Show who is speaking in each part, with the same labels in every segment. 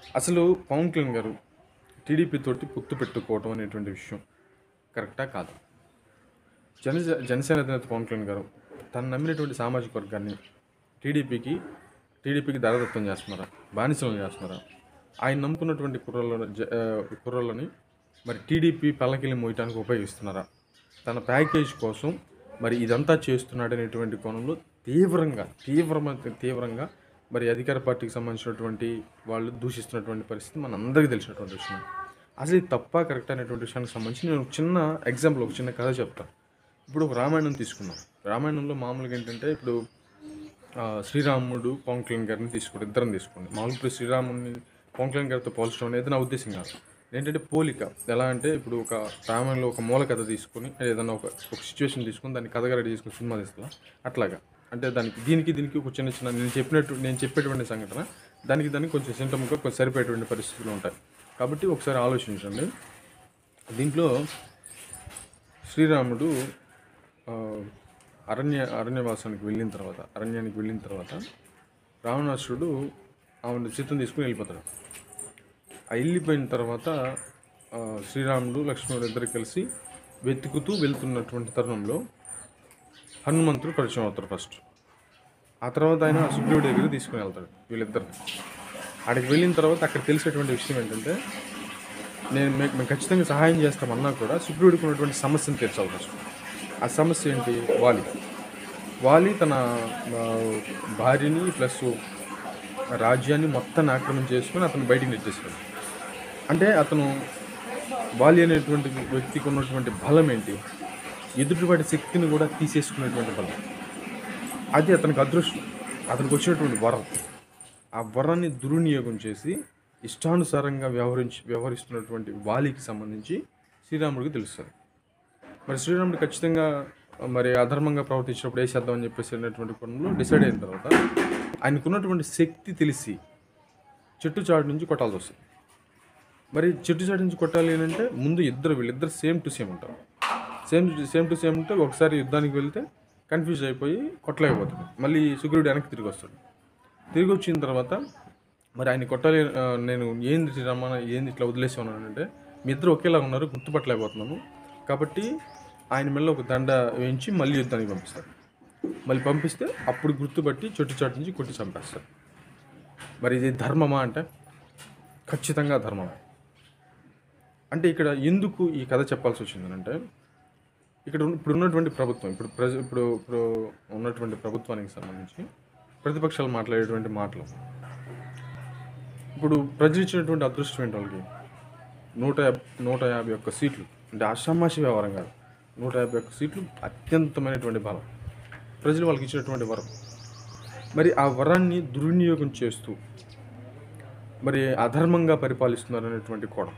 Speaker 1: అసలు పవన్ కళ్యాణ్ గారు టీడీపీ తోటి పొత్తు పెట్టుకోవటం అనేటువంటి విషయం కరెక్టా కాదు జన జనసేన అధినేత పవన్ కళ్యాణ్ గారు తను నమ్మినటువంటి సామాజిక వర్గాన్ని టీడీపీకి టీడీపీకి దారదత్తం చేస్తున్నారా బానిసలను చేస్తున్నారా ఆయన నమ్ముకున్నటువంటి కుర్రలను జ- ఆ, కుర్రలని మరి టీడీపీ పల్లకిల్ని మోయటానికి ఉపయోగిస్తున్నారా తన ప్యాకేజ్ కోసం మరి ఇదంతా చేస్తున్నాడనేటువంటి కోణంలో తీవ్రంగా తీవ్రమైన తీవ్రంగా మరి అధికార పార్టీకి సంబంధించినటువంటి వాళ్ళు దూషిస్తున్నటువంటి పరిస్థితి మన అందరికీ తెలిసినటువంటి విషయం అసలు ఇది తప్ప కరెక్ట్ అనేటువంటి విషయానికి సంబంధించి నేను ఒక చిన్న ఎగ్జాంపుల్ ఒక చిన్న కథ చెప్తాను ఇప్పుడు ఒక రామాయణం తీసుకున్నాం రామాయణంలో మామూలుగా ఏంటంటే ఇప్పుడు ఆ, శ్రీరాముడు పవన్ కళ్యాణ్ గారిని తీసుకోండి ఇద్దరం తీసుకోండి మామూలుగా ఇప్పుడు శ్రీరాముడిని పవన్ కళ్యాణ్ గారితో పోల్చడం అనేది నా ఉద్దేశం కాదు ఏంటంటే పోలిక ఎలా అంటే ఇప్పుడు ఒక రామాయణంలో ఒక మూల కథ తీసుకొని ఏదైనా ఒక ఒక సిచ్యువేషన్ తీసుకొని దాన్ని కథగా రెడీ చేసుకుని సినిమా తీస్తా అట్లాగా అంటే దానికి దీనికి దీనికి ఒక చిన్న చిన్న నేను చెప్పినట్టు నేను చెప్పేటువంటి సంఘటన దానికి దానికి కొంచెం సింటమ్గా కొంచెం సరిపోయేటువంటి పరిస్థితులు ఉంటాయి కాబట్టి ఒకసారి ఆలోచించండి దీంట్లో శ్రీరాముడు ఆ, అరణ్య అరణ్యవాసానికి వెళ్ళిన తర్వాత అరణ్యానికి వెళ్ళిన తర్వాత రావణాసురుడు ఆవిడ చిత్తం తీసుకుని వెళ్ళిపోతాడు ఆ వెళ్ళిపోయిన తర్వాత ఆ, శ్రీరాముడు లక్ష్మణుడు ఇద్దరు కలిసి వెతుకుతూ వెళ్తున్నటువంటి తరుణంలో హనుమంతుడు పరిచయం అవుతాడు ఫస్ట్ ఆ తర్వాత ఆయన సుగ్రీవుడి దగ్గర తీసుకుని వెళ్తాడు వీళ్ళిద్దరిని అక్కడికి వెళ్ళిన తర్వాత అక్కడ తెలిసేటువంటి విషయం ఏంటంటే నేను మీకు మేము ఖచ్చితంగా సహాయం చేస్తామన్నా కూడా సుగ్రీవుడికి ఉన్నటువంటి సమస్యను తీర్చాలి ఫస్ట్ ఆ సమస్య ఏంటి వాలి వాలి తన ఆ, భార్యని ప్లస్ రాజ్యాన్ని మొత్తాన్ని ఆక్రమణ చేసుకుని అతను బయటికి నెట్టేస్తాడు అంటే అతను వాలి అనేటువంటి వ్యక్తికి ఉన్నటువంటి బలం ఏంటి ఎదుటివాడి శక్తిని కూడా తీసేసుకునేటువంటి బలం అది అతనికి అదృష్టం అతనికి వచ్చినటువంటి వరం ఆ వరాన్ని దుర్వినియోగం చేసి ఇష్టానుసారంగా వ్యవహరించి వ్యవహరిస్తున్నటువంటి వాలికి సంబంధించి శ్రీరాముడికి తెలుస్తుంది మరి శ్రీరాముడు ఖచ్చితంగా మరి అధర్మంగా ప్రవర్తించినప్పుడు వేసేద్దామని చెప్పేసి అనేటువంటి కోణంలో డిసైడ్ అయిన తర్వాత ఆయనకున్నటువంటి శక్తి తెలిసి చెట్టు చాటు నుంచి కొట్టాల్సి వస్తుంది మరి చెట్టు చాటు నుంచి కొట్టాలి అని అంటే ముందు ఇద్దరు వీళ్ళిద్దరు సేమ్ టు సేమ్ ఉంటారు సేమ్ సేమ్ టు సేమ్ ఉంటే ఒకసారి యుద్ధానికి వెళ్తే కన్ఫ్యూజ్ అయిపోయి కొట్టలేకపోతాడు మళ్ళీ సుగ్రీవుడు వెనక్కి తిరిగి వస్తాడు తిరిగి వచ్చిన తర్వాత మరి ఆయన కొట్టాలి ఆ, నేను ఏంది రమ్మన ఏంది ఇట్లా వదిలేసి ఉన్నాను అంటే మీ ఇద్దరు ఒకేలా ఉన్నారు గుర్తుపట్టలేకపోతున్నాను కాబట్టి ఆయన మెల్ల ఒక దండ వేయించి మళ్ళీ యుద్ధానికి పంపిస్తారు మళ్ళీ పంపిస్తే అప్పుడు గుర్తుపట్టి చెట్టు చాటు నుంచి కొట్టి చంపేస్తారు మరి ఇది ధర్మమా అంటే ఖచ్చితంగా ధర్మమే అంటే ఇక్కడ ఎందుకు ఈ కథ చెప్పాల్సి వచ్చిందనంటే ఇక్కడ ఉన్న- ఇప్పుడు ఉన్నటువంటి ప్రభుత్వం ఇప్పుడు ప్రజ ఇప్పుడు ఇప్పుడు ఉన్నటువంటి ప్రభుత్వానికి సంబంధించి ప్రతిపక్షాలు మాట్లాడేటువంటి మాటలు ఇప్పుడు ప్రజలు ఇచ్చినటువంటి అదృష్టం ఏంటి వాళ్ళకి నూట యాభై నూట యాభై ఒక్క సీట్లు అంటే ఆషామాషి వ్యవహారం కాదు నూట యాభై ఒక్క సీట్లు అత్యంతమైనటువంటి బలం ప్రజలు వాళ్ళకి ఇచ్చినటువంటి వరం మరి ఆ వరాన్ని దుర్వినియోగం చేస్తూ మరి అధర్మంగా పరిపాలిస్తున్నారు అనేటువంటి కోణం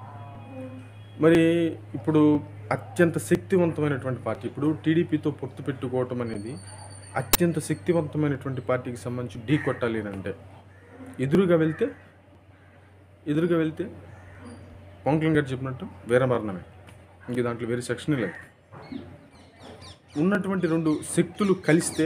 Speaker 1: మరి ఇప్పుడు అత్యంత శక్తివంతమైనటువంటి పార్టీ ఇప్పుడు టీడీపీతో పొత్తు పెట్టుకోవటం అనేది అత్యంత శక్తివంతమైనటువంటి పార్టీకి సంబంధించి ఢీ కొట్టాలి అని అంటే ఎదురుగా వెళ్తే ఎదురుగా వెళ్తే పవన్ కళ్యాణ్ గారు చెప్పినట్టు వేరే మరణమే ఇంక దాంట్లో వేరే సెక్షన్ లేదు ఉన్నటువంటి రెండు శక్తులు కలిస్తే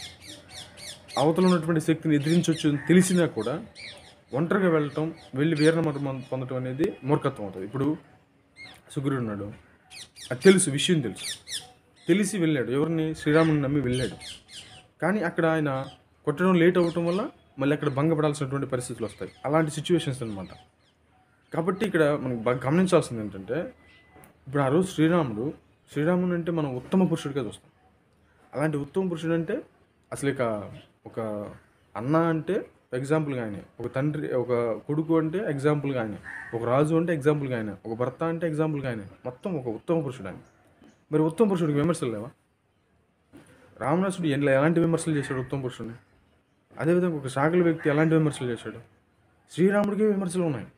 Speaker 1: అవతల ఉన్నటువంటి శక్తిని ఎదిరించవచ్చు అని తెలిసినా కూడా ఒంటరిగా వెళ్ళటం వెళ్ళి వీర మరణం పొందటం అనేది మూర్ఖత్వం అవుతుంది ఇప్పుడు సుగ్రీవుడు ఉన్నాడు అది తెలుసు విషయం తెలుసు తెలిసి వెళ్ళాడు ఎవరిని శ్రీరాముని నమ్మి వెళ్ళాడు కానీ అక్కడ ఆయన కొట్టడం లేట్ అవ్వటం వల్ల మళ్ళీ అక్కడ భంగపడాల్సినటువంటి పరిస్థితులు వస్తాయి అలాంటి సిచ్యువేషన్స్ అనమాట కాబట్టి ఇక్కడ మనం బాగా గమనించాల్సింది ఏంటంటే ఇప్పుడు ఆ రోజు శ్రీరాముడు శ్రీరాముడు అంటే మనం ఉత్తమ పురుషుడిగా చూస్తాం అలాంటి ఉత్తమ పురుషుడు అంటే అసలు ఇక ఒక అన్న అంటే ఎగ్జాంపుల్గా ఆయనే ఒక తండ్రి ఒక కొడుకు అంటే ఎగ్జాంపుల్గా ఆయనే ఒక రాజు అంటే ఎగ్జాంపుల్గా ఆయనే ఒక భర్త అంటే ఎగ్జాంపుల్గా ఆయనే మొత్తం ఒక ఉత్తమ పురుషుడు ఆయన మరి ఉత్తమ పురుషుడికి విమర్శలు లేవా రావణాసుడు ఎట్లా ఎలాంటి విమర్శలు చేశాడు ఉత్తమ పురుషుడిని అదేవిధంగా ఒక సాగల వ్యక్తి ఎలాంటి విమర్శలు చేశాడు శ్రీరాముడికి విమర్శలు ఉన్నాయి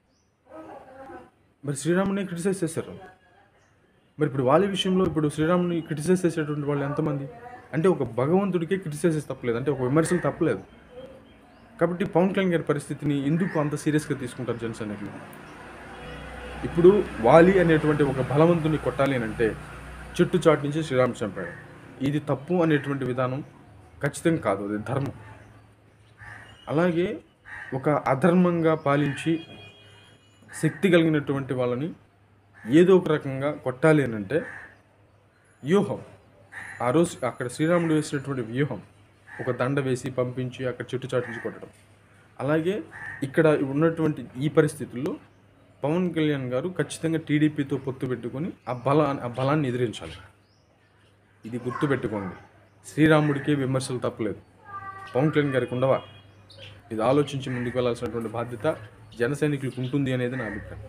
Speaker 1: మరి శ్రీరాముడిని క్రిటిసైజ్ చేశారు మరి ఇప్పుడు వాళ్ళ విషయంలో ఇప్పుడు శ్రీరాముని క్రిటిసైజ్ చేసేటువంటి వాళ్ళు ఎంతమంది అంటే ఒక భగవంతుడికే క్రిటిసైజ్ చేసి తప్పలేదు అంటే ఒక విమర్శలు తప్పలేదు కాబట్టి పవన్ కళ్యాణ్ గారి పరిస్థితిని ఎందుకు అంత సీరియస్గా తీసుకుంటారు జనసేనకి ఇప్పుడు వాలి అనేటువంటి ఒక బలవంతుని కొట్టాలి అని అంటే చెట్టు చాటు నుంచి శ్రీరామ్ చంపాడు ఇది తప్పు అనేటువంటి విధానం ఖచ్చితంగా కాదు అది ధర్మం అలాగే ఒక అధర్మంగా పాలించి శక్తి కలిగినటువంటి వాళ్ళని ఏదో ఒక రకంగా కొట్టాలి అని అంటే వ్యూహం ఆ రోజు అక్కడ శ్రీరాముడు వేసినటువంటి వ్యూహం ఒక దండ వేసి పంపించి అక్కడ చెట్టు చాటించి కొట్టడం అలాగే ఇక్కడ ఉన్నటువంటి ఈ పరిస్థితుల్లో పవన్ కళ్యాణ్ గారు ఖచ్చితంగా టీడీపీతో పొత్తు పెట్టుకొని ఆ బలా ఆ బలాన్ని ఎదిరించాలి ఇది గుర్తుపెట్టుకోండి శ్రీరాముడికే విమర్శలు తప్పలేదు పవన్ కళ్యాణ్ గారికి ఉండవా ఇది ఆలోచించి ముందుకు వెళ్ళాల్సినటువంటి బాధ్యత జన సైనికులకు ఉంటుంది అనేది నా అభిప్రాయం